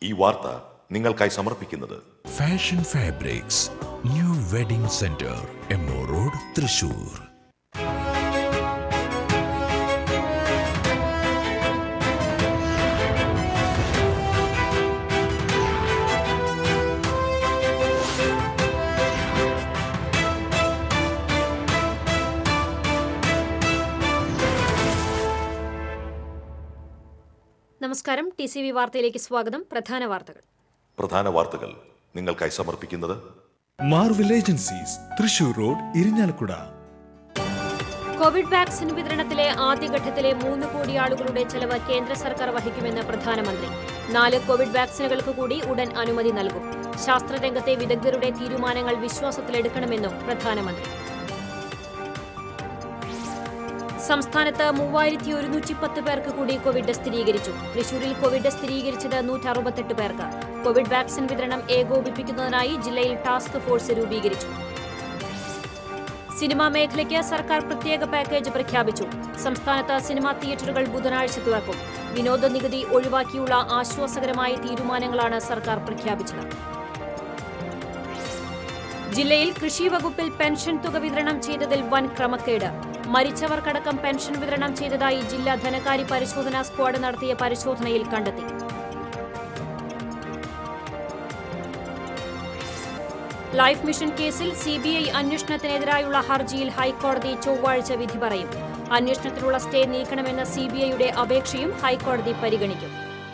ഈ വാർത്ത നിങ്ങൾക്കായി സമർപ്പിക്കുന്നത് fashion fabrics new wedding centre M O road Thrissur നമസ്കാരം ടി സി വി വാർത്തയിലേക്ക് സ്വാഗതം പ്രധാന വാർത്തകൾ പ്രധാന വാർത്തകൾ നിങ്ങൾക്കായി സമർപ്പിക്കുന്നത് Marvel agencies Thrissur road Irinjalakuda Covid vaccine വിതരണത്തിലെ ആദ്യഘട്ടത്തിലെ മൂന്ന് കോടി ആളുകളുടെ ചെലവ് കേന്ദ്ര സർക്കാർ വഹിക്കുമെന്ന് പ്രധാനമന്ത്രി നാല് കോവിഡ് വാക്സിനുകൾക്ക് കൂടി ഉടൻ അനുമതി നൽകും ശാസ്ത്രരംഗത്തെ വിദഗ്ധരുടെ തീരുമാനങ്ങൾ വിശ്വാസത്തിലെടുക്കണമെന്നും പ്രധാനമന്ത്രി സംസ്ഥാനത്ത് മൂവായിരത്തി ഒരുന്നൂറ്റി പത്ത് പേർക്ക് കൂടി കോവിഡ് സ്ഥിരീകരിച്ചു തൃശൂരിൽ കോവിഡ് സ്ഥിരീകരിച്ചത് നൂറ്റി അറുപത്തെട്ട് പേർക്ക് കോവിഡ് വാക്സിൻ വിതരണം ഏകോപിപ്പിക്കുന്നതിനായി ജില്ലയിൽ ടാസ്ക് ഫോഴ്സ് രൂപീകരിച്ചു സിനിമാ മേഖലയ്ക്ക് സർക്കാർ പ്രത്യേക പാക്കേജ് പ്രഖ്യാപിച്ചു സംസ്ഥാനത്ത് സിനിമാ തിയേറ്ററുകൾ ബുധനാഴ്ച തുറക്കും വിനോദ നികുതി ഒഴിവാക്കിയുള്ള ആശ്വാസകരമായ തീരുമാനങ്ങളാണ് സർക്കാർ പ്രഖ്യാപിച്ചത് ജില്ലയിൽ കൃഷി വകുപ്പിൽ പെൻഷൻ തുക വിതരണം ചെയ്തതിൽ വൻ ക്രമക്കേട് മരിച്ചവർക്കടക്കം പെൻഷൻ വിതരണം ചെയ്തതായി ജില്ലാ ധനകാര്യ പരിശോധനാ സ്ക്വാഡ് നടത്തിയ പരിശോധനയിൽ കണ്ടെത്തി ലൈഫ് മിഷൻ കേസിൽ സിബിഐ അന്വേഷണത്തിനെതിരായുള്ള ഹർജിയിൽ ഹൈക്കോടതി ചൊവ്വാഴ്ച വിധി പറയും അന്വേഷണത്തിനുള്ള സ്റ്റേ നീക്കണമെന്ന സിബിഐയുടെ അപേക്ഷയും ഹൈക്കോടതി പരിഗണിക്കും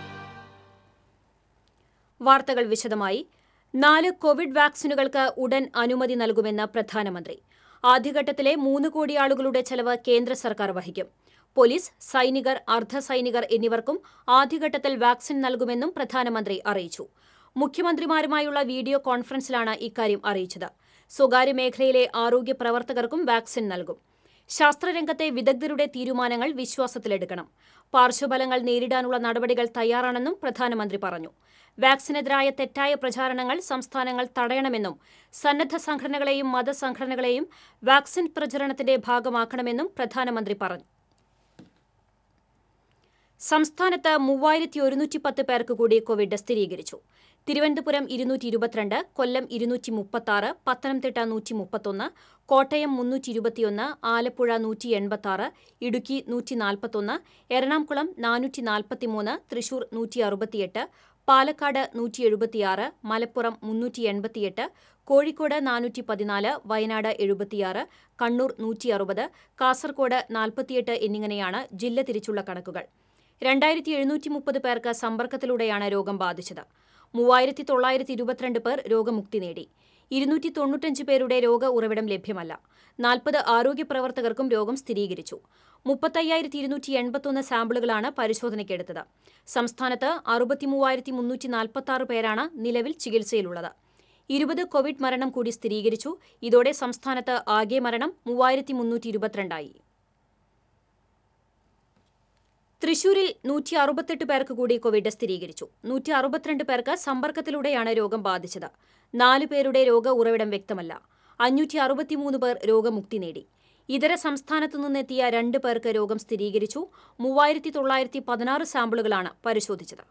വാർത്തകൾ വിശദമായി നാല് കോവിഡ് വാക്സിനുകൾക്ക് ഉടൻ അനുമതി നൽകുമെന്ന് പ്രധാനമന്ത്രി ആദ്യഘട്ടത്തിലെ മൂന്ന് കോടി ആളുകളുടെ ചെലവ് കേന്ദ്ര സർക്കാർ വഹിക്കും പോലീസ് സൈനികർ അർദ്ധ സൈനികർ എന്നിവർക്കും ആദ്യഘട്ടത്തിൽ വാക്സിൻ നൽകുമെന്നും പ്രധാനമന്ത്രി അറിയിച്ചു മുഖ്യമന്ത്രിമാരുമായുള്ള വീഡിയോ കോൺഫറൻസിലാണ് ഇക്കാര്യം അറിയിച്ചത് സ്വകാര്യ മേഖലയിലെ ആരോഗ്യ പ്രവർത്തകർക്കും വാക്സിൻ നൽകും ശാസ്ത്രരംഗത്തെ വിദഗ്ധരുടെ തീരുമാനങ്ങൾ വിശ്വാസത്തിലെടുക്കണം പാർശ്വഫലങ്ങൾ നേരിടാനുള്ള നടപടികൾ തയ്യാറാണെന്നും പ്രധാനമന്ത്രി പറഞ്ഞു വാക്സിനെതിരായ തെറ്റായ പ്രചാരണങ്ങൾ സംസ്ഥാനങ്ങൾ തടയണമെന്നും സന്നദ്ധ സംഘടനകളെയും മതസംഘടനകളെയും വാക്സിൻ പ്രചരണത്തിന്റെ ഭാഗമാക്കണമെന്നും പ്രധാനമന്ത്രി പറഞ്ഞു സംസ്ഥാനത്ത് മൂവായിരത്തി ഒരുന്നൂറ്റി പത്ത് പേർക്ക് കൂടി കോവിഡ് സ്ഥിരീകരിച്ചു തിരുവനന്തപുരം ഇരുന്നൂറ്റി ഇരുപത്തിരണ്ട് കൊല്ലം ഇരുന്നൂറ്റി മുപ്പത്താറ് പത്തനംതിട്ട നൂറ്റി മുപ്പത്തൊന്ന് കോട്ടയം മുന്നൂറ്റി ഇരുപത്തിയൊന്ന് ആലപ്പുഴ നൂറ്റി എൺപത്താറ് ഇടുക്കി നൂറ്റി നാൽപ്പത്തൊന്ന് എറണാകുളം നാനൂറ്റി നാൽപ്പത്തിമൂന്ന് തൃശൂർ നൂറ്റി അറുപത്തിയെട്ട് പാലക്കാട് നൂറ്റി എഴുപത്തിയാറ് മലപ്പുറം മുന്നൂറ്റി എൺപത്തിയെട്ട് കോഴിക്കോട് നാനൂറ്റി പതിനാല് വയനാട് എഴുപത്തിയാറ് കണ്ണൂർ നൂറ്റി അറുപത് കാസർകോട് നാൽപ്പത്തിയെട്ട് എന്നിങ്ങനെയാണ് ജില്ല തിരിച്ചുള്ള കണക്കുകൾ രണ്ടായിരത്തി എഴുന്നൂറ്റി മുപ്പത് പേർക്ക് സമ്പർക്കത്തിലൂടെയാണ് രോഗം ബാധിച്ചത് മൂവായിരത്തി തൊള്ളായിരത്തി ഇരുപത്തിരണ്ട് പേർ രോഗമുക്തി നേടി ഇരുന്നൂറ്റി തൊണ്ണൂറ്റഞ്ച് പേരുടെ രോഗ ഉറവിടം ലഭ്യമല്ല നാൽപ്പത് ആരോഗ്യ പ്രവർത്തകർക്കും രോഗം സ്ഥിരീകരിച്ചു മുപ്പത്തയ്യായിരത്തി ഇരുന്നൂറ്റി എൺപത്തൊന്ന് സാമ്പിളുകളാണ് പരിശോധനയ്ക്കെടുത്തത് സംസ്ഥാനത്ത് അറുപത്തിമൂവായിരത്തി മുന്നൂറ്റി നാൽപ്പത്തി പേരാണ് നിലവിൽ ചികിത്സയിലുള്ളത് ഇരുപത് കോവിഡ് മരണം കൂടി സ്ഥിരീകരിച്ചു ഇതോടെ സംസ്ഥാനത്ത് ആകെ മരണം മൂവായിരത്തി മുന്നൂറ്റി ഇരുപത്തിരണ്ടായി തൃശൂരിൽ നൂറ്റി അറുപത്തെട്ട് പേർക്ക് കൂടി കോവിഡ് സ്ഥിരീകരിച്ചു നൂറ്റി അറുപത്തിരണ്ട് പേർക്ക് സമ്പർക്കത്തിലൂടെയാണ് രോഗം ബാധിച്ചത് നാല് പേരുടെ രോഗ ഉറവിടം വ്യക്തമല്ല അഞ്ഞൂറ്റി അറുപത്തിമൂന്ന് പേർ രോഗമുക്തി നേടി ഇതര സംസ്ഥാനത്തു നിന്നെത്തിയ രണ്ട് പേർക്ക് രോഗം സ്ഥിരീകരിച്ചു മൂവായിരത്തി തൊള്ളായിരത്തി പതിനാറ് സാമ്പിളുകളാണ് പരിശോധിച്ചത്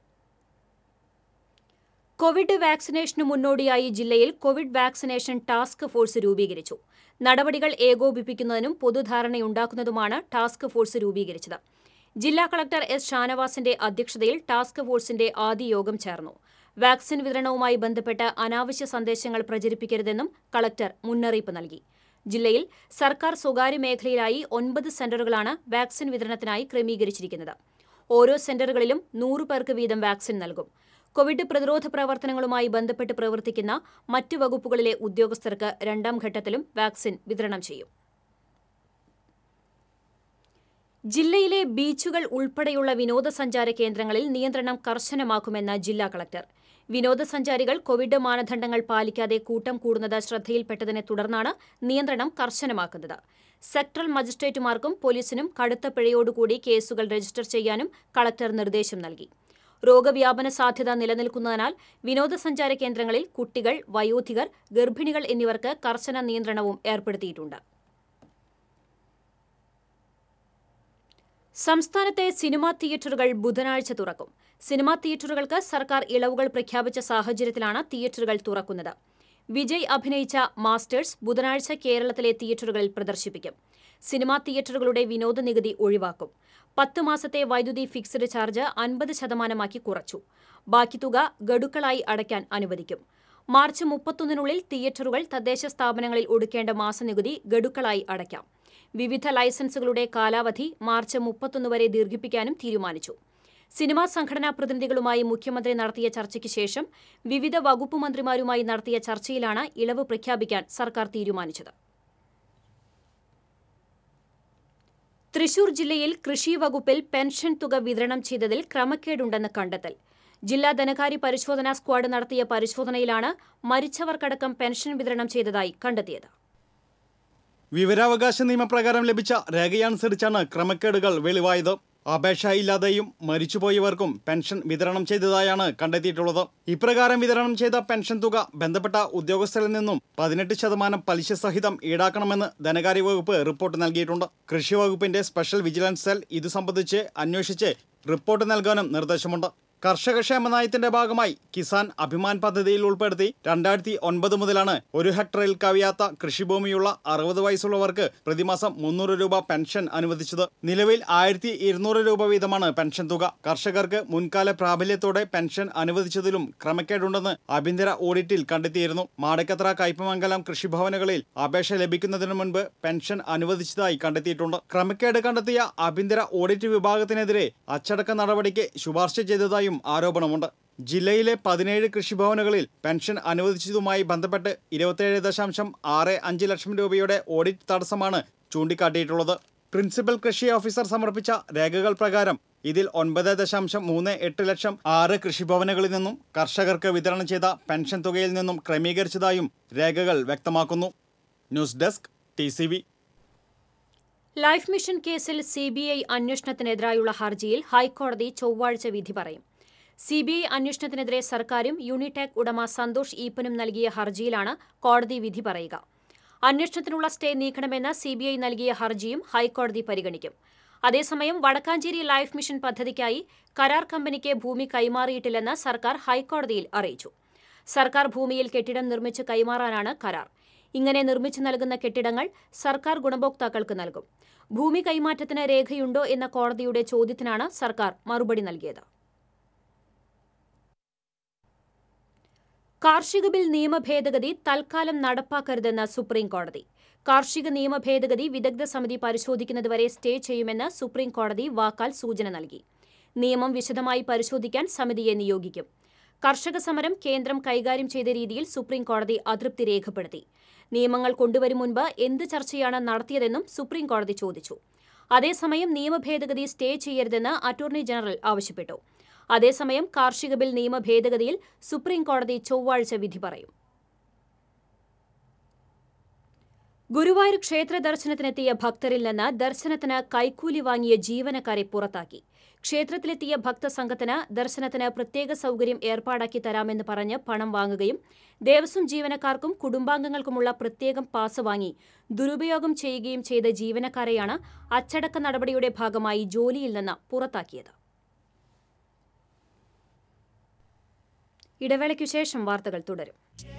കോവിഡ് വാക്സിനേഷന് മുന്നോടിയായി ജില്ലയിൽ കോവിഡ് വാക്സിനേഷൻ ടാസ്ക് ഫോഴ്സ് രൂപീകരിച്ചു നടപടികൾ ഏകോപിപ്പിക്കുന്നതിനും പൊതുധാരണയുണ്ടാക്കുന്നതുമാണ് ടാസ്ക് ഫോഴ്സ് രൂപീകരിച്ചത് ജില്ലാ കളക്ടർ എസ് ഷാനവാസിന്റെ അധ്യക്ഷതയിൽ ടാസ്ക് ഫോഴ്സിന്റെ ആദ്യ യോഗം ചേർന്നു വാക്സിൻ വിതരണവുമായി ബന്ധപ്പെട്ട് അനാവശ്യ സന്ദേശങ്ങൾ പ്രചരിപ്പിക്കരുതെന്നും കളക്ടർ മുന്നറിയിപ്പ് നൽകി ജില്ലയിൽ സർക്കാർ സ്വകാര്യ മേഖലയിലായി ഒൻപത് സെന്ററുകളാണ് വാക്സിൻ വിതരണത്തിനായി ക്രമീകരിച്ചിരിക്കുന്നത് ഓരോ സെന്ററുകളിലും നൂറ് പേർക്ക് വീതം വാക്സിൻ നൽകും കോവിഡ് പ്രതിരോധ പ്രവർത്തനങ്ങളുമായി ബന്ധപ്പെട്ട് പ്രവർത്തിക്കുന്ന മറ്റ് വകുപ്പുകളിലെ ഉദ്യോഗസ്ഥർക്ക് രണ്ടാം ഘട്ടത്തിലും വാക്സിൻ വിതരണം ചെയ്യും ജില്ലയിലെ ബീച്ചുകൾ ഉൾപ്പെടെയുള്ള വിനോദസഞ്ചാര കേന്ദ്രങ്ങളിൽ നിയന്ത്രണം കർശനമാക്കുമെന്ന് ജില്ലാ കളക്ടർ വിനോദസഞ്ചാരികൾ കോവിഡ് മാനദണ്ഡങ്ങൾ പാലിക്കാതെ കൂട്ടം കൂടുന്നത് ശ്രദ്ധയിൽപ്പെട്ടതിനെ തുടർന്നാണ് നിയന്ത്രണം കർശനമാക്കുന്നത് സെക്ടറൽ മജിസ്ട്രേറ്റുമാർക്കും പോലീസിനും കടുത്ത പിഴയോടുകൂടി കേസുകൾ രജിസ്റ്റർ ചെയ്യാനും കളക്ടർ നിർദ്ദേശം നൽകി രോഗവ്യാപന സാധ്യത നിലനിൽക്കുന്നതിനാൽ വിനോദസഞ്ചാര കേന്ദ്രങ്ങളിൽ കുട്ടികൾ വയോധികർ ഗർഭിണികൾ എന്നിവർക്ക് കർശന നിയന്ത്രണവും ഏർപ്പെടുത്തിയിട്ടുണ്ട് സംസ്ഥാനത്തെ സിനിമാ തിയേറ്ററുകൾ ബുധനാഴ്ച തുറക്കും സിനിമാ തിയേറ്ററുകൾക്ക് സർക്കാർ ഇളവുകൾ പ്രഖ്യാപിച്ച സാഹചര്യത്തിലാണ് തിയേറ്ററുകൾ തുറക്കുന്നത് വിജയ് അഭിനയിച്ച മാസ്റ്റേഴ്സ് ബുധനാഴ്ച കേരളത്തിലെ തിയേറ്ററുകളിൽ പ്രദർശിപ്പിക്കും സിനിമാ തിയേറ്ററുകളുടെ വിനോദ നികുതി ഒഴിവാക്കും പത്ത് മാസത്തെ വൈദ്യുതി ഫിക്സഡ് ചാർജ് അൻപത് ശതമാനമാക്കി കുറച്ചു ബാക്കി തുക ഗഡുക്കളായി അടയ്ക്കാൻ അനുവദിക്കും മാർച്ച് മുപ്പത്തൊന്നിനുള്ളിൽ തിയേറ്ററുകൾ തദ്ദേശ സ്ഥാപനങ്ങളിൽ ഒടുക്കേണ്ട മാസനികുതി ഗഡുക്കളായി അടയ്ക്കാം വിവിധ ലൈസൻസുകളുടെ കാലാവധി മാർച്ച് മുപ്പത്തൊന്ന് വരെ ദീർഘിപ്പിക്കാനും തീരുമാനിച്ചു സിനിമാ സംഘടനാ പ്രതിനിധികളുമായി മുഖ്യമന്ത്രി നടത്തിയ ചർച്ചയ്ക്ക് ശേഷം വിവിധ വകുപ്പ് മന്ത്രിമാരുമായി നടത്തിയ ചർച്ചയിലാണ് ഇളവ് പ്രഖ്യാപിക്കാൻ സർക്കാർ തീരുമാനിച്ചത് തൃശൂർ ജില്ലയിൽ കൃഷി വകുപ്പിൽ പെൻഷൻ തുക വിതരണം ചെയ്തതിൽ ക്രമക്കേടുണ്ടെന്ന് കണ്ടെത്തൽ ജില്ലാ ധനകാര്യ പരിശോധനാ സ്ക്വാഡ് നടത്തിയ പരിശോധനയിലാണ് മരിച്ചവർക്കടക്കം പെൻഷൻ വിതരണം ചെയ്തതായി കണ്ടെത്തിയത് വിവരാവകാശ നിയമപ്രകാരം ലഭിച്ച രേഖയനുസരിച്ചാണ് ക്രമക്കേടുകൾ വെളിവായത് അപേക്ഷയില്ലാതെയും മരിച്ചുപോയവർക്കും പെൻഷൻ വിതരണം ചെയ്തതായാണ് കണ്ടെത്തിയിട്ടുള്ളത് ഇപ്രകാരം വിതരണം ചെയ്ത പെൻഷൻ തുക ബന്ധപ്പെട്ട ഉദ്യോഗസ്ഥരിൽ നിന്നും പതിനെട്ട് ശതമാനം പലിശ സഹിതം ഈടാക്കണമെന്ന് ധനകാര്യ വകുപ്പ് റിപ്പോർട്ട് നൽകിയിട്ടുണ്ട് കൃഷി വകുപ്പിന്റെ സ്പെഷ്യൽ വിജിലൻസ് സെൽ ഇത് സംബന്ധിച്ച് അന്വേഷിച്ച് റിപ്പോർട്ട് നൽകാനും നിർദ്ദേശമുണ്ട് കർഷക ക്ഷേമ നയത്തിന്റെ ഭാഗമായി കിസാൻ അഭിമാൻ പദ്ധതിയിൽ ഉൾപ്പെടുത്തി രണ്ടായിരത്തി ഒൻപത് മുതലാണ് ഒരു ഹെക്ടറിൽ കവിയാത്ത കൃഷിഭൂമിയുള്ള അറുപത് വയസ്സുള്ളവർക്ക് പ്രതിമാസം മുന്നൂറ് രൂപ പെൻഷൻ അനുവദിച്ചത് നിലവിൽ ആയിരത്തി ഇരുന്നൂറ് രൂപ വീതമാണ് പെൻഷൻ തുക കർഷകർക്ക് മുൻകാല പ്രാബല്യത്തോടെ പെൻഷൻ അനുവദിച്ചതിലും ക്രമക്കേടുണ്ടെന്ന് ആഭ്യന്തര ഓഡിറ്റിൽ കണ്ടെത്തിയിരുന്നു മാടക്കത്ര കയ്പമംഗലം കൃഷിഭവനുകളിൽ അപേക്ഷ ലഭിക്കുന്നതിന് മുൻപ് പെൻഷൻ അനുവദിച്ചതായി കണ്ടെത്തിയിട്ടുണ്ട് ക്രമക്കേട് കണ്ടെത്തിയ ആഭ്യന്തര ഓഡിറ്റ് വിഭാഗത്തിനെതിരെ അച്ചടക്ക നടപടിക്ക് ശുപാർശ ചെയ്തതായും ആരോപണമുണ്ട് ജില്ലയിലെ പതിനേഴ് കൃഷിഭവനുകളിൽ പെൻഷൻ അനുവദിച്ചതുമായി ബന്ധപ്പെട്ട് ഇരുപത്തിയേഴ് ദശാംശം ആറ് അഞ്ച് ലക്ഷം രൂപയുടെ ഓഡിറ്റ് തടസ്സമാണ് ചൂണ്ടിക്കാട്ടിയിട്ടുള്ളത് പ്രിൻസിപ്പൽ കൃഷി ഓഫീസർ സമർപ്പിച്ച രേഖകൾ പ്രകാരം ഇതിൽ ഒൻപത് ദശാംശം മൂന്ന് എട്ട് ലക്ഷം ആറ് കൃഷിഭവനുകളിൽ നിന്നും കർഷകർക്ക് വിതരണം ചെയ്ത പെൻഷൻ തുകയിൽ നിന്നും ക്രമീകരിച്ചതായും രേഖകൾ വ്യക്തമാക്കുന്നു news desk T life mission കേസിൽ സി ബി ഐ അന്വേഷണത്തിനെതിരായുള്ള ഹർജിയിൽ ഹൈക്കോടതി ചൊവ്വാഴ്ച വിധി പറയും സി ബി ഐ അന്വേഷണത്തിനെതിരെ സർക്കാരും യൂണിടാക് ഉടമ സന്തോഷ് ഈപ്പനും നൽകിയ ഹർജിയിലാണ് കോടതി വിധി പറയുക അന്വേഷണത്തിനുള്ള സ്റ്റേ നീക്കണമെന്ന സി ബി ഐ നൽകിയ ഹർജിയും ഹൈക്കോടതി പരിഗണിക്കും അതേസമയം വടക്കാഞ്ചേരി ലൈഫ് മിഷൻ പദ്ധതിക്കായി കരാർ കമ്പനിക്ക് ഭൂമി കൈമാറിയിട്ടില്ലെന്ന് സർക്കാർ ഹൈക്കോടതിയിൽ അറിയിച്ചു സർക്കാർ ഭൂമിയിൽ കെട്ടിടം നിർമ്മിച്ച് കൈമാറാനാണ് കരാർ ഇങ്ങനെ നിർമ്മിച്ചു നൽകുന്ന കെട്ടിടങ്ങൾ സർക്കാർ ഗുണഭോക്താക്കൾക്ക് നൽകും ഭൂമി കൈമാറ്റത്തിന് രേഖയുണ്ടോ എന്ന കോടതിയുടെ ചോദ്യത്തിനാണ് സർക്കാർ മറുപടി നൽകിയത് കാർഷിക ബിൽ നിയമ ഭേദഗതി തൽക്കാലം നടപ്പാക്കരുതെന്ന് സുപ്രീം കോടതി കാർഷിക നിയമ ഭേദഗതി വിദഗ്ധ സമിതി പരിശോധിക്കുന്നതുവരെ സ്റ്റേ ചെയ്യുമെന്ന് സുപ്രീം കോടതി വാക്കാൽ സൂചന നൽകി നിയമം വിശദമായി പരിശോധിക്കാൻ സമിതിയെ നിയോഗിക്കും കർഷക സമരം കേന്ദ്രം കൈകാര്യം ചെയ്ത രീതിയിൽ സുപ്രീം കോടതി അതൃപ്തി രേഖപ്പെടുത്തി നിയമങ്ങൾ കൊണ്ടുവരും മുൻപ് എന്ത് ചർച്ചയാണ് നടത്തിയതെന്നും സുപ്രീം കോടതി ചോദിച്ചു അതേസമയം നിയമ ഭേദഗതി സ്റ്റേ ചെയ്യരുതെന്ന് അറ്റോർണി ജനറൽ ആവശ്യപ്പെട്ടു അതേസമയം കാർഷിക ബിൽ നിയമ ഭേദഗതിയിൽ സുപ്രീം കോടതി ചൊവ്വാഴ്ച വിധി പറയും ഗുരുവായൂർ ക്ഷേത്ര ദർശനത്തിനെത്തിയ ഭക്തരിൽ നിന്ന് ദർശനത്തിന് കൈക്കൂലി വാങ്ങിയ ജീവനക്കാരെ പുറത്താക്കി ക്ഷേത്രത്തിലെത്തിയ ഭക്തസംഘത്തിന് ദർശനത്തിന് പ്രത്യേക സൗകര്യം ഏർപ്പാടാക്കി തരാമെന്ന് പറഞ്ഞ് പണം വാങ്ങുകയും ദേവസ്വം ജീവനക്കാർക്കും കുടുംബാംഗങ്ങൾക്കുമുള്ള പ്രത്യേകം പാസ് വാങ്ങി ദുരുപയോഗം ചെയ്യുകയും ചെയ്ത ജീവനക്കാരെയാണ് അച്ചടക്ക നടപടിയുടെ ഭാഗമായി ജോലിയിൽ നിന്ന് പുറത്താക്കിയത് ഇടവേളയ്ക്കു ശേഷം വാർത്തകൾ തുടരും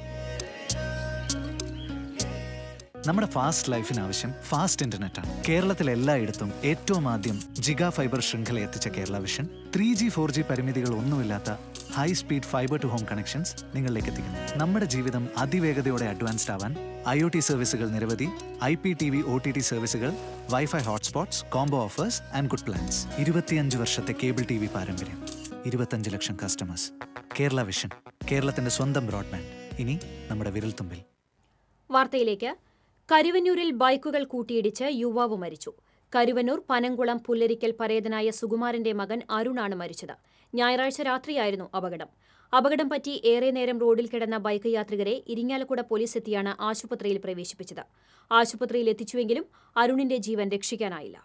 നമ്മുടെ ഫാസ്റ്റ് ലൈഫിന് ആവശ്യം ഫാസ്റ്റ് ഇന്റർനെറ്റ് ആണ് കേരളത്തിൽ എല്ലായിടത്തും ഏറ്റവും ആദ്യം ജിഗ ഫൈബർ ശൃംഖല എത്തിച്ച Kerala vision three G four G പരിമിതികൾ ഒന്നുമില്ലാത്ത high speed fibre to home connections നിങ്ങളിലേക്ക് എത്തിക്കുന്നു നമ്മുടെ ജീവിതം അതിവേഗതയോടെ അഡ്വാൻസ്ഡ് ആവാൻ ഐ ഒ ടി സർവീസുകൾ നിരവധി I P T V O T T സർവീസുകൾ wifi hotspots combo offers and good plans ഇരുപത്തിയഞ്ച് വർഷത്തെ കേബിൾ ടി വി പാരമ്പര്യം ഇരുപത്തഞ്ച് ലക്ഷം കസ്റ്റമേഴ്സ് കേരള വിഷൻ കേരളത്തിന്റെ സ്വന്തം ബ്രോഡ്ബാൻഡ് ഇനി നമ്മുടെ വിരൽത്തുമ്പിൽ വാർത്തയിലേക്ക് കരുവന്നൂരിൽ ബൈക്കുകൾ കൂട്ടിയിടിച്ച് യുവാവ് മരിച്ചു കരുവന്നൂർ പനങ്കുളം പുല്ലരിക്കൽ പരേതനായ സുകുമാരന്റെ മകൻ അരുണാണ് മരിച്ചത് ഞായറാഴ്ച രാത്രിയായിരുന്നു അപകടം അപകടം പറ്റി ഏറെ നേരം റോഡിൽ കിടന്ന ബൈക്ക് യാത്രികരെ ഇരിങ്ങാലക്കുട പോലീസ് എത്തിയാണ് ആശുപത്രിയിൽ പ്രവേശിപ്പിച്ചത് ആശുപത്രിയിൽ എത്തിച്ചുവെങ്കിലും അരുണിന്റെ ജീവൻ രക്ഷിക്കാനായില്ല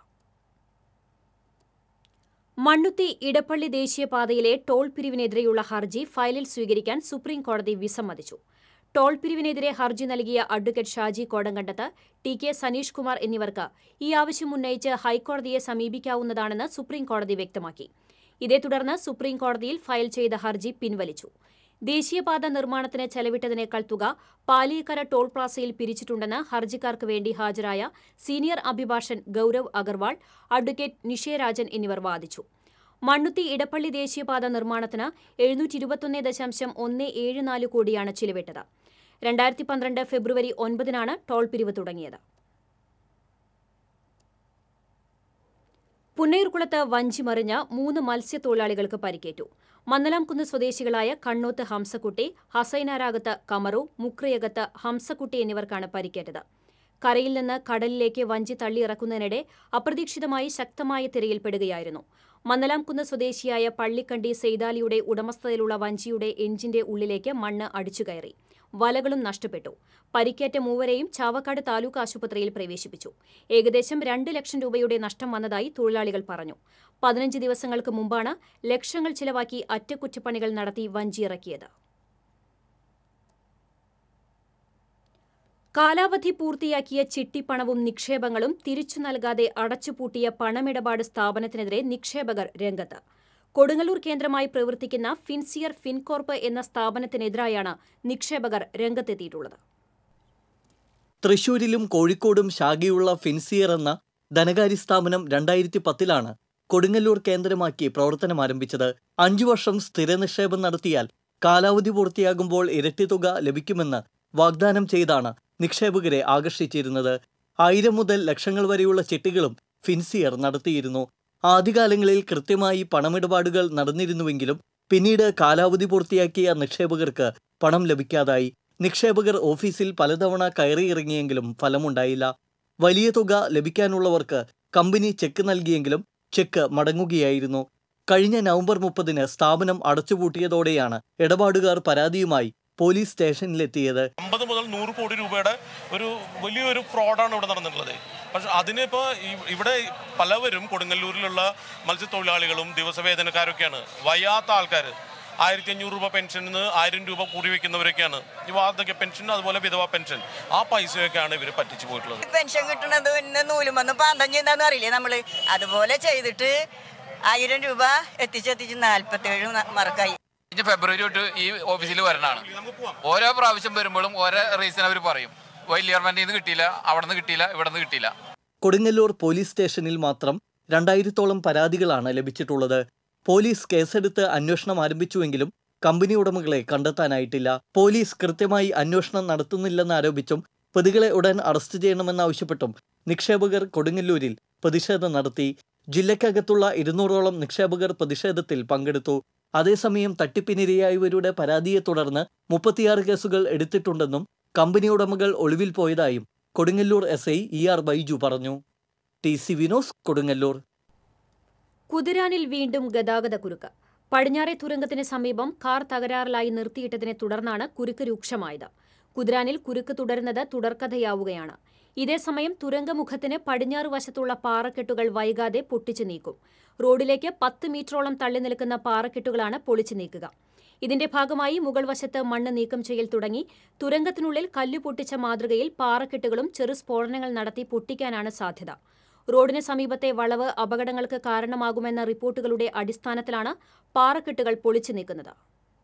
മണ്ണുത്തി ഇടപ്പള്ളി ദേശീയപാതയിലെ ടോൾ പിരിവിനെതിരെയുള്ള ഹർജി ഫയലിൽ സ്വീകരിക്കാൻ സുപ്രീം കോടതി വിസമ്മതിച്ചു ടോൾ പിരിവിനെതിരെ ഹർജി നൽകിയ advocate Shaji Kodankandath T K Saneesh Kumar എന്നിവർക്ക് ഈ ആവശ്യം ഉന്നയിച്ച് ഹൈക്കോടതിയെ സമീപിക്കാവുന്നതാണെന്ന് സുപ്രീം കോടതി വ്യക്തമാക്കി ഇതേ തുടർന്ന് സുപ്രീം കോടതിയിൽ ഫയൽ ചെയ്ത ഹർജി പിൻവലിച്ചു ദേശീയപാത നിർമ്മാണത്തിന് ചെലവിട്ടതിനേക്കാൾ തുക പാലിയക്കര ടോൾ പ്ലാസയിൽ പിരിച്ചിട്ടുണ്ടെന്ന് ഹർജിക്കാർക്ക് വേണ്ടി ഹാജരായ സീനിയർ അഭിഭാഷൻ ഗൌരവ് അഗർവാൾ അഡ്വക്കേറ്റ് നിഷേരാജൻ എന്നിവർ വാദിച്ചു മണ്ണുത്തി ഇടപ്പള്ളി ദേശീയപാത നിർമ്മാണത്തിന് എഴുന്നൂറ്റി ഇരുപത്തൊന്ന് ദശാംശം ഒന്ന് ഏഴ് നാല് കോടിയാണ് ചിലവിട്ടത് രണ്ടായിരത്തി പന്ത്രണ്ട് ഫെബ്രുവരി ഒൻപതിനാണ് ടോൾ പിരിവ് തുടങ്ങിയത് പുന്നയൂർകുളത്ത് വഞ്ചി മറിഞ്ഞ മൂന്ന് മത്സ്യത്തൊഴിലാളികൾക്ക് പരിക്കേറ്റു മന്നലാംകുന്ന് സ്വദേശികളായ കണ്ണോത്ത് ഹംസക്കുട്ടി ഹസൈനാരാഗത്ത് കമറു മുക്രിയകത്ത് ഹംസക്കുട്ടി എന്നിവർക്കാണ് പരിക്കേറ്റത് കരയിൽ നിന്ന് കടലിലേക്ക് വഞ്ചി തള്ളിയിറക്കുന്നതിനിടെ അപ്രതീക്ഷിതമായി ശക്തമായ തിരയിൽപ്പെടുകയായിരുന്നു മന്നലാംകുന്ന് സ്വദേശിയായ പള്ളിക്കണ്ടി സെയ്താലിയുടെ ഉടമസ്ഥതയിലുള്ള വഞ്ചിയുടെ എഞ്ചിന്റെ ഉള്ളിലേക്ക് മണ്ണ് അടിച്ചുകയറി വലകളും നഷ്ടപ്പെട്ടു പരിക്കേറ്റ മൂവരെയും ചാവക്കാട് താലൂക്ക് ആശുപത്രിയിൽ പ്രവേശിപ്പിച്ചു ഏകദേശം രണ്ട് ലക്ഷം രൂപയുടെ നഷ്ടം വന്നതായി തൊഴിലാളികൾ പറഞ്ഞു പതിനഞ്ച് ദിവസങ്ങൾക്ക് മുമ്പാണ് ലക്ഷങ്ങൾ ചിലവാക്കി അറ്റകുറ്റപ്പണികൾ നടത്തി വഞ്ചി ഇറക്കിയത് കാലാവധി പൂർത്തിയാക്കിയ ചിട്ടിപ്പണവും നിക്ഷേപങ്ങളും തിരിച്ചു നൽകാതെ അടച്ചുപൂട്ടിയ പണമിടപാട് സ്ഥാപനത്തിനെതിരെ നിക്ഷേപകർ രംഗത്ത് കൊടുങ്ങല്ലൂർ കേന്ദ്രമായി പ്രവർത്തിക്കുന്ന ഫിൻസിയർ ഫിൻകോർപ്പ് എന്ന സ്ഥാപനത്തിനെതിരായാണ് നിക്ഷേപകർ രംഗത്തെത്തിയിട്ടുള്ളത് തൃശൂരിലും കോഴിക്കോടും ശാഖയുള്ള ഫിൻസിയർ എന്ന ധനകാര്യ സ്ഥാപനം രണ്ടായിരത്തി പത്തിലാണ് കൊടുങ്ങല്ലൂർ കേന്ദ്രമാക്കി പ്രവർത്തനം ആരംഭിച്ചത് അഞ്ചു വർഷം സ്ഥിര നിക്ഷേപം നടത്തിയാൽ കാലാവധി പൂർത്തിയാകുമ്പോൾ ഇരട്ടി തുക ലഭിക്കുമെന്ന് വാഗ്ദാനം ചെയ്താണ് നിക്ഷേപകരെ ആകർഷിച്ചിരുന്നത് ആയിരം മുതൽ ലക്ഷങ്ങൾ വരെയുള്ള ചിട്ടികളും ഫിൻസിയർ നടത്തിയിരുന്നു ആദ്യകാലങ്ങളിൽ കൃത്യമായി പണമിടപാടുകൾ നടന്നിരുന്നുവെങ്കിലും പിന്നീട് കാലാവധി പൂർത്തിയാക്കിയ നിക്ഷേപകർക്ക് പണം ലഭിക്കാതായി നിക്ഷേപകർ ഓഫീസിൽ പലതവണ കയറിയിറങ്ങിയെങ്കിലും ഫലമുണ്ടായില്ല വലിയ തുക ലഭിക്കാനുള്ളവർക്ക് കമ്പനി ചെക്ക് നൽകിയെങ്കിലും ചെക്ക് മടങ്ങുകയായിരുന്നു കഴിഞ്ഞ നവംബർ മുപ്പതിന് സ്ഥാപനം അടച്ചുപൂട്ടിയതോടെയാണ് ഇടപാടുകാർ പരാതിയുമായി പോലീസ് സ്റ്റേഷനിലെത്തിയത് അമ്പത് മുതൽ നൂറ് കോടി രൂപയുടെ ഒരു വലിയൊരു ഫ്രോഡാണ് ഇവിടെ നടന്നിട്ടുള്ളത് പക്ഷെ അതിനിപ്പോൾ ഇവിടെ പലവരും കൊടുങ്ങല്ലൂരിലുള്ള മത്സ്യത്തൊഴിലാളികളും ദിവസവേതനക്കാരൊക്കെയാണ് വയ്യാത്ത ആൾക്കാർ ആയിരത്തി അഞ്ഞൂറ് രൂപ പെൻഷനിൽ ആയിരം രൂപ കൂടി വെക്കുന്നവരൊക്കെയാണ് ഈ വാർദ്ധക്യ പെൻഷൻ അതുപോലെ വിധവ പെൻഷൻ ആ പൈസയൊക്കെയാണ് ഇവർ പറ്റിച്ചു പോയിട്ടുള്ളത് പെൻഷൻ കിട്ടണത് ഇന്ന് നൂലും വന്ന് പാന്തം ചെയ്യുന്നതെന്ന് അറിയില്ലേ നമ്മള് അതുപോലെ ചെയ്തിട്ട് ആയിരം രൂപ എത്തിച്ചെത്തിച്ച് നാല്പത്തേഴ് മറക്കായി കഴിഞ്ഞ ഫെബ്രുവരി തൊട്ട് ഈ ഓഫീസിൽ വരണതാണ് ഓരോ പ്രാവശ്യം വരുമ്പോഴും ഓരോ റീസൺ അവർ പറയും വൈലിയർമെന്റിൽ നിന്ന് കിട്ടിയില്ല അവിടെ നിന്ന് കിട്ടിയില്ല ഇവിടെ നിന്ന് കിട്ടിയില്ല കൊടുങ്ങല്ലൂർ പോലീസ് സ്റ്റേഷനിൽ മാത്രം രണ്ടായിരത്തോളം പരാതികളാണ് ലഭിച്ചിട്ടുള്ളത് പോലീസ് കേസെടുത്ത് അന്വേഷണം ആരംഭിച്ചുവെങ്കിലും കമ്പനി ഉടമകളെ കണ്ടെത്താനായിട്ടില്ല പോലീസ് കൃത്യമായി അന്വേഷണം നടത്തുന്നില്ലെന്ന് ആരോപിച്ചും പ്രതികളെ ഉടൻ അറസ്റ്റ് ചെയ്യണമെന്നാവശ്യപ്പെട്ടും നിക്ഷേപകർ കൊടുങ്ങല്ലൂരിൽ പ്രതിഷേധം നടത്തി ജില്ലയ്ക്കകത്തുള്ള ഇരുന്നൂറോളം നിക്ഷേപകർ പ്രതിഷേധത്തിൽ പങ്കെടുത്തു അതേസമയം തട്ടിപ്പിനിരയായവരുടെ പരാതിയെ തുടർന്ന് മുപ്പത്തിയാറ് കേസുകൾ എടുത്തിട്ടുണ്ടെന്നും കമ്പനി ഉടമകൾ ഒളിവിൽ പോയതായും Kodungallur S I E R Baiju പറഞ്ഞു ടി സി വിനോസ് കൊടുങ്ങല്ലൂർ കുതിരാനിൽ വീണ്ടും ഗതാഗത കുരുക്ക് പടിഞ്ഞാറെ തുരങ്കത്തിന് സമീപം കാർ തകരാറിലായി നിർത്തിയിട്ടതിനെ തുടർന്നാണ് കുരുക്ക് രൂക്ഷമായത് കുതിരാനിൽ കുരുക്ക് തുടരുന്നത് തുടർക്കഥയാവുകയാണ് ഇതേസമയം തുരങ്കമുഖത്തിന് പടിഞ്ഞാറ് വശത്തുള്ള പാറക്കെട്ടുകൾ വൈകാതെ പൊട്ടിച്ചു നീക്കും റോഡിലേക്ക് പത്ത് മീറ്ററോളം തള്ളി നിൽക്കുന്ന പാറക്കെട്ടുകളാണ് പൊളിച്ചു നീക്കുക ഇതിന്റെ ഭാഗമായി മുകൾ വശത്ത് മണ്ണ് നീക്കം ചെയ്യൽ തുടങ്ങി തുരങ്കത്തിനുള്ളിൽ കല്ലു പൊട്ടിച്ച മാതൃകയിൽ പാറക്കെട്ടുകളും ചെറു സ്ഫോടനങ്ങൾ നടത്തി പൊട്ടിക്കാനാണ് സാധ്യത റോഡിന് സമീപത്തെ വളവ് അപകടങ്ങൾക്ക് കാരണമാകുമെന്ന റിപ്പോർട്ടുകളുടെ അടിസ്ഥാനത്തിലാണ് പാറക്കെട്ടുകൾ പൊളിച്ചു നീക്കുന്നത്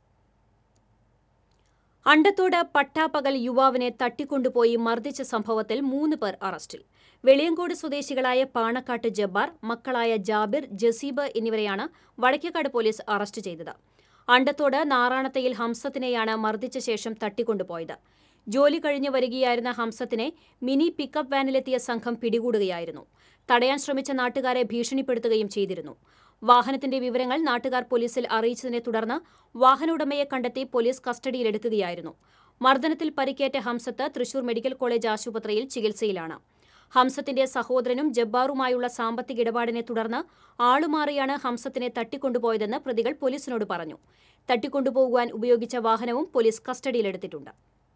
അണ്ടത്തോട് പട്ടാപ്പകൽ യുവാവിനെ തട്ടിക്കൊണ്ടുപോയി മർദ്ദിച്ച സംഭവത്തിൽ മൂന്ന് പേർ അറസ്റ്റിൽ വെളിയങ്കോട് സ്വദേശികളായ പാണക്കാട്ട് ജബ്ബാർ മക്കളായ ജാബിർ ജസീബ് എന്നിവരെയാണ് വടക്കേക്കാട് പോലീസ് അറസ്റ്റ് ചെയ്തത് അണ്ടത്തോട് നാറാണത്തയിൽ ഹംസത്തിനെയാണ് മർദ്ദിച്ച ശേഷം തട്ടിക്കൊണ്ടുപോയത് ജോലി കഴിഞ്ഞു വരികയായിരുന്ന ഹംസത്തിനെ മിനി പിക്കപ്പ് വാനിലെത്തിയ സംഘം പിടികൂടുകയായിരുന്നു തടയാൻ ശ്രമിച്ച നാട്ടുകാരെ ഭീഷണിപ്പെടുത്തുകയും ചെയ്തിരുന്നു വാഹനത്തിന്റെ വിവരങ്ങൾ നാട്ടുകാർ പോലീസിൽ അറിയിച്ചതിനെ തുടർന്ന് വാഹന ഉടമയെ കണ്ടെത്തി പോലീസ് കസ്റ്റഡിയിലെടുക്കുകയായിരുന്നു മർദ്ദനത്തിൽ പരിക്കേറ്റ ഹംസത്ത് തൃശൂർ മെഡിക്കൽ കോളേജ് ആശുപത്രിയിൽ ചികിത്സയിലാണ് ഹംസത്തിന്റെ സഹോദരനും ജബ്ബാറുമായുള്ള സാമ്പത്തിക ഇടപാടിനെ തുടർന്ന് ആളുമാറിയാണ് ഹംസത്തിനെ തട്ടിക്കൊണ്ടുപോയതെന്ന് പ്രതികൾ പോലീസിനോട് പറഞ്ഞു തട്ടിക്കൊണ്ടുപോകുവാൻ ഉപയോഗിച്ച വാഹനവും പോലീസ് കസ്റ്റഡിയിലെടുത്തിട്ടുണ്ട്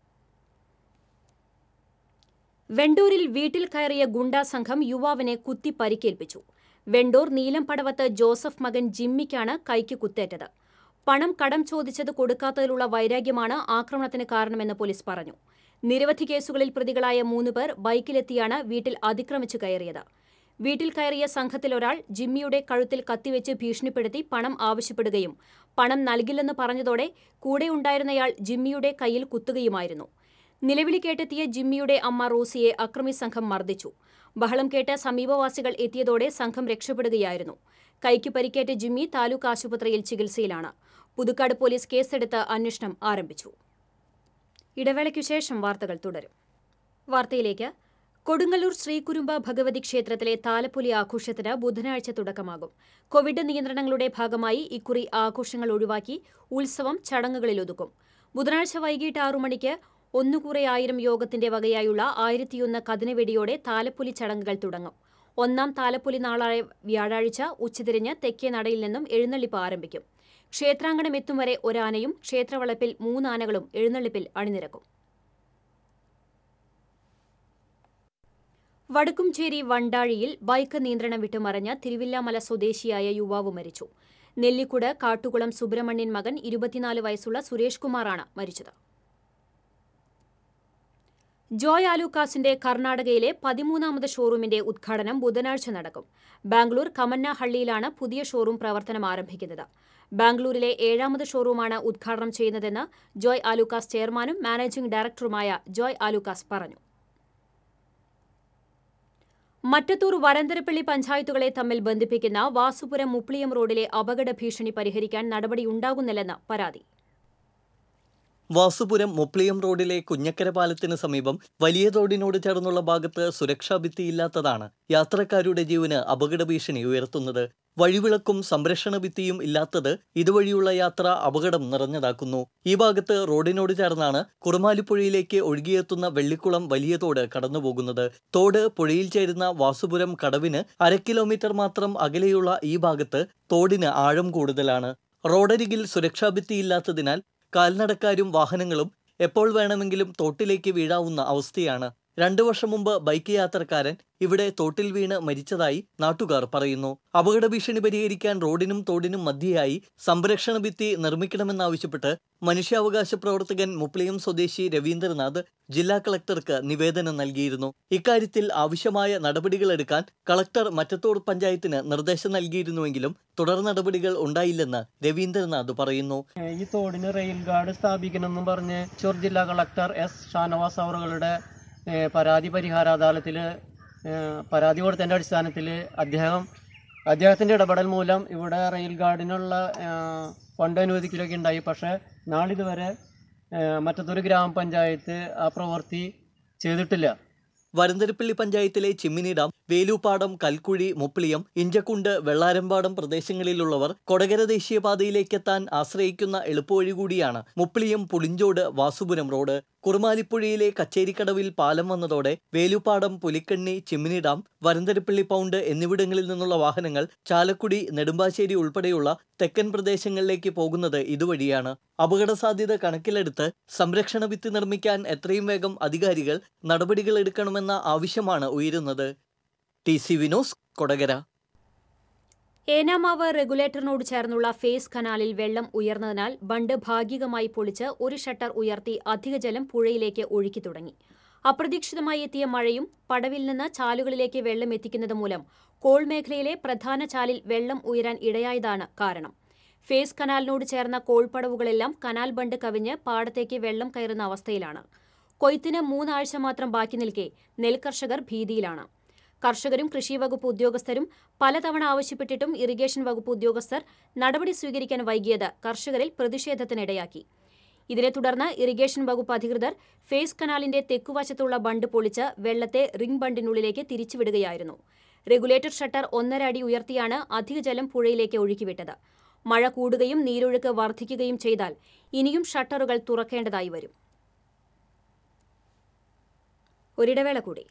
വെണ്ടൂരിൽ വീട്ടിൽ കയറിയ ഗുണ്ടാ സംഘം യുവാവിനെ കുത്തി പരിക്കേൽപ്പിച്ചു വെണ്ടൂർ നീലംപടവത്ത് ജോസഫ് മകൻ ജിമ്മിക്കാണ് കൈക്ക് കുത്തേറ്റത് പണം കടം ചോദിച്ചത് കൊടുക്കാത്തതിലുള്ള വൈരാഗ്യമാണ് ആക്രമണത്തിന് കാരണമെന്ന് പോലീസ് പറഞ്ഞു നിരവധി കേസുകളിൽ പ്രതികളായ മൂന്ന് പേർ ബൈക്കിലെത്തിയാണ് വീട്ടിൽ അതിക്രമിച്ചു കയറിയത് വീട്ടിൽ കയറിയ സംഘത്തിലൊരാൾ ജിമ്മിയുടെ കഴുത്തിൽ കത്തിവെച്ച് ഭീഷണിപ്പെടുത്തി പണം ആവശ്യപ്പെടുകയും പണം നൽകില്ലെന്ന് പറഞ്ഞതോടെ കൂടെയുണ്ടായിരുന്നയാൾ ജിമ്മിയുടെ കയ്യിൽ കുത്തുകയുമായിരുന്നു നിലവിളി കേട്ടെത്തിയ ജിമ്മിയുടെ അമ്മ റോസിയെ അക്രമി സംഘം മർദ്ദിച്ചു ബഹളം കേട്ട് സമീപവാസികൾ എത്തിയതോടെ സംഘം രക്ഷപ്പെടുകയായിരുന്നു കൈക്ക് പരിക്കേറ്റ ജിമ്മി താലൂക്ക് ആശുപത്രിയിൽ ചികിത്സയിലാണ് പുതുക്കാട് പോലീസ് കേസെടുത്ത് അന്വേഷണം ആരംഭിച്ചു ഇടവേളയ്ക്കു ശേഷം വാർത്തകൾ തുടരും വാർത്തയിലേക്ക് കൊടുങ്ങല്ലൂർ ശ്രീകുരുമ്പ ഭഗവതി ക്ഷേത്രത്തിലെ താലപ്പൊലി ആഘോഷത്തിന് ബുധനാഴ്ച തുടക്കമാകും കോവിഡ് നിയന്ത്രണങ്ങളുടെ ഭാഗമായി ഇക്കുറി ആഘോഷങ്ങൾ ഒഴിവാക്കി ഉത്സവം ചടങ്ങുകളിൽ ഒതുക്കും ബുധനാഴ്ച വൈകിട്ട് ആറു മണിക്ക് ഒന്നുകൂറെ ആയിരം യോഗത്തിന്റെ വകയായുള്ള ആയിരത്തിയൊന്ന് കതിനവെടിയോടെ താലപ്പൊലി ചടങ്ങുകൾ തുടങ്ങും ഒന്നാം താലപ്പൊലി നാളായ വ്യാഴാഴ്ച ഉച്ചതിരിഞ്ഞ് തെക്കേ നടയിൽ നിന്നും എഴുന്നള്ളിപ്പ് ആരംഭിക്കും ക്ഷേത്രാങ്കണം എത്തും വരെ ഒരാനയും ക്ഷേത്രവളപ്പിൽ മൂന്നാനകളും എഴുന്നള്ളിപ്പിൽ അണിനിരക്കും വടക്കുംചേരി വണ്ടാഴിയിൽ ബൈക്ക് നിയന്ത്രണം വിട്ടുമറിഞ്ഞ തിരുവില്ലാമല സ്വദേശിയായ യുവാവ് മരിച്ചു നെല്ലിക്കുട് കാട്ടുകുളം സുബ്രഹ്മണ്യൻ മകൻ ഇരുപത്തിനാല് വയസ്സുള്ള സുരേഷ് കുമാറാണ് മരിച്ചത് ജോയ് ആലൂക്കാസിന്റെ കർണാടകയിലെ പതിമൂന്നാമത് ഷോറൂമിന്റെ ഉദ്ഘാടനം ബുധനാഴ്ച നടക്കും ബാംഗ്ലൂർ കമന്നഹള്ളിയിലാണ് പുതിയ ഷോറൂം പ്രവർത്തനം ആരംഭിക്കുന്നത് ബാംഗ്ലൂരിലെ ഏഴാമത് ഷോറൂമാണ് ഉദ്ഘാടനം ചെയ്യുന്നതെന്ന് ജോയ് ആലൂക്കാസ് ചെയർമാനും മാനേജിംഗ് ഡയറക്ടറുമായ ജോയ് ആലൂക്കാസ് പറഞ്ഞു മറ്റത്തൂർ വരന്തരപ്പള്ളി പഞ്ചായത്തുകളെ തമ്മിൽ ബന്ധിപ്പിക്കുന്ന വാസുപുരം മുപ്ലിയം റോഡിലെ അപകട ഭീഷണി പരിഹരിക്കാൻ നടപടിയുണ്ടാകുന്നില്ലെന്ന് പരാതി വാസുപുരം മുപ്ലിയം റോഡിലെ കുഞ്ഞക്കര പാലത്തിന് സമീപം വലിയ തോടിനോട് ചേർന്നുള്ള ഭാഗത്ത് സുരക്ഷാ ഭിത്തിയില്ലാത്തതാണ് യാത്രക്കാരുടെ ജീവന് അപകട ഭീഷണി ഉയർത്തുന്നത് വഴിവിളക്കും സംരക്ഷണ ഭിത്തിയും ഇല്ലാത്തത് ഇതുവഴിയുള്ള യാത്ര അപകടം നിറഞ്ഞതാക്കുന്നു ഈ ഭാഗത്ത് റോഡിനോട് ചേർന്നാണ് കുറുമാലിപ്പുഴയിലേക്ക് ഒഴുകിയെത്തുന്ന വെള്ളിക്കുളം വലിയ തോട് കടന്നുപോകുന്നത് തോട് പുഴയിൽ ചേരുന്ന വാസുപുരം കടവിന് അര കിലോമീറ്റർ മാത്രം അകലെയുള്ള ഈ ഭാഗത്ത് തോടിന് ആഴം കൂടുതലാണ് റോഡരികിൽ സുരക്ഷാ ഭിത്തിയില്ലാത്തതിനാൽ കാൽനടക്കാരും വാഹനങ്ങളും എപ്പോൾ വേണമെങ്കിലും തോട്ടിലേക്ക് വീഴാവുന്ന അവസ്ഥയാണ് രണ്ടു വർഷം മുമ്പ് ബൈക്ക് യാത്രക്കാരൻ ഇവിടെ തോട്ടിൽ വീണ് മരിച്ചതായി നാട്ടുകാർ പറയുന്നു അപകട ഭീഷണി പരിഹരിക്കാൻ റോഡിനും തോടിനും മധ്യയായി സംരക്ഷണ ഭിത്തി നിർമ്മിക്കണമെന്നാവശ്യപ്പെട്ട് മനുഷ്യാവകാശ പ്രവർത്തകൻ മുപ്ലിയം സ്വദേശി രവീന്ദ്രനാഥ് ജില്ലാ കളക്ടർക്ക് നിവേദനം നൽകിയിരുന്നു ഇക്കാര്യത്തിൽ ആവശ്യമായ നടപടികളെടുക്കാൻ കളക്ടർ മറ്റത്തൂർ പഞ്ചായത്തിന് നിർദ്ദേശം നൽകിയിരുന്നുവെങ്കിലും തുടർ നടപടികൾ ഉണ്ടായില്ലെന്ന് രവീന്ദ്രനാഥ് പറയുന്നു ഈ തോടിന് റെയിൽ ഗാർഡ് സ്ഥാപിക്കണമെന്നും പറഞ്ഞ് തൃശ്ശൂർ ജില്ലാ കളക്ടർ എസ് ഷാനവാസ് അവറുകളുടെ ഏഹ്, പരാതി പരിഹാര അദാലത്തിൽ ഏഹ്, പരാതി കൊടുത്തതിൻ്റെ അടിസ്ഥാനത്തിൽ അദ്ദേഹം അദ്ദേഹത്തിൻ്റെ ഇടപെടൽ മൂലം ഇവിടെ റെയിൽ ഗാർഡിനുള്ള ഏഹ്, ഫണ്ട് അനുവദിക്കലൊക്കെ ഉണ്ടായി പക്ഷേ നാളിതുവരെ ഏഹ്, മറ്റത്തൊരു ഗ്രാമപഞ്ചായത്ത് ആ പ്രവൃത്തി ചെയ്തിട്ടില്ല വരന്തരപ്പള്ളി പഞ്ചായത്തിലെ ചിമ്മിനി ഡാം വേലൂപ്പാടം കൽക്കുഴി മുപ്ലിയം ഇഞ്ചക്കുണ്ട് വെള്ളാരമ്പാടം പ്രദേശങ്ങളിലുള്ളവർ കൊടകര ദേശീയപാതയിലേക്ക് എത്താൻ ആശ്രയിക്കുന്ന എളുപ്പവഴി കൂടിയാണ് മുപ്ലിയം പുളിഞ്ചോട് വാസുപുരം റോഡ് കുറുമാലിപ്പുഴയിലെ കച്ചേരിക്കടവിൽ പാലം വന്നതോടെ വേലൂപ്പാടം പുലിക്കണ്ണി ചിമ്മിനി ഡാം വരന്തരപ്പള്ളി പൗണ്ട് എന്നിവിടങ്ങളിൽ നിന്നുള്ള വാഹനങ്ങൾ ചാലക്കുടി നെടുമ്പാശ്ശേരി ഉൾപ്പെടെയുള്ള തെക്കൻ പ്രദേശങ്ങളിലേക്ക് പോകുന്നത് ഇതുവഴിയാണ് അപകട സാധ്യത കണക്കിലെടുത്ത് സംരക്ഷണ ഭിത്തി നിർമ്മിക്കാൻ എത്രയും വേഗം അധികാരികൾ നടപടികൾ എടുക്കണമെന്ന ആവശ്യമാണ് ഉയരുന്നത് ടി സി വിനോസ് കൊടകര ഏനാമാവ് റെഗുലേറ്ററിനോട് ചേർന്നുള്ള ഫേസ് കനാലിൽ വെള്ളം ഉയർന്നതിനാൽ ബണ്ട് ഭാഗികമായി പൊളിച്ച് ഒരു ഷട്ടർ ഉയർത്തി അധിക ജലം പുഴയിലേക്ക് ഒഴുക്കി തുടങ്ങി അപ്രതീക്ഷിതമായി എത്തിയ മഴയും പടവിൽ നിന്ന് ചാലുകളിലേക്ക് വെള്ളം എത്തിക്കുന്നത് മൂലം കോൾ മേഖലയിലെ പ്രധാന ചാലിൽ വെള്ളം ഉയരാൻ ഇടയായതാണ് കാരണം ഫേസ് കനാലിനോട് ചേർന്ന കോൾപടവുകളെല്ലാം കനാൽ ബണ്ട് കവിഞ്ഞ് പാടത്തേക്ക് വെള്ളം കയറുന്ന അവസ്ഥയിലാണ് കൊയ്ത്തിന് മൂന്നാഴ്ച മാത്രം ബാക്കി നിൽക്കെ നെൽകർഷകർ ഭീതിയിലാണ് കർഷകരും കൃഷി വകുപ്പ് ഉദ്യോഗസ്ഥരും പലതവണ ആവശ്യപ്പെട്ടിട്ടും ഇറിഗേഷൻ വകുപ്പ് ഉദ്യോഗസ്ഥർ നടപടി സ്വീകരിക്കാൻ വൈകിയത് കർഷകരിൽ പ്രതിഷേധത്തിനിടയാക്കി ഇതിനെ തുടർന്ന് ഇറിഗേഷൻ വകുപ്പ് അധികൃതർ ഫേസ് കനാലിന്റെ തെക്കുവശത്തുള്ള ബണ്ട് പൊളിച്ച് വെള്ളത്തെ റിംഗ് ബണ്ടിനുള്ളിലേക്ക് തിരിച്ചുവിടുകയായിരുന്നു റെഗുലേറ്റർ ഷട്ടർ ഒന്നര അടി ഉയർത്തിയാണ് അധിക ജലം പുഴയിലേക്ക് ഒഴുക്കിവിട്ടത് മഴ കൂടുകയും നീരൊഴുക്ക് വർദ്ധിക്കുകയും ചെയ്താൽ ഇനിയും ഷട്ടറുകൾ തുറക്കേണ്ടതായി വരും ഒരിടവേള കൂടി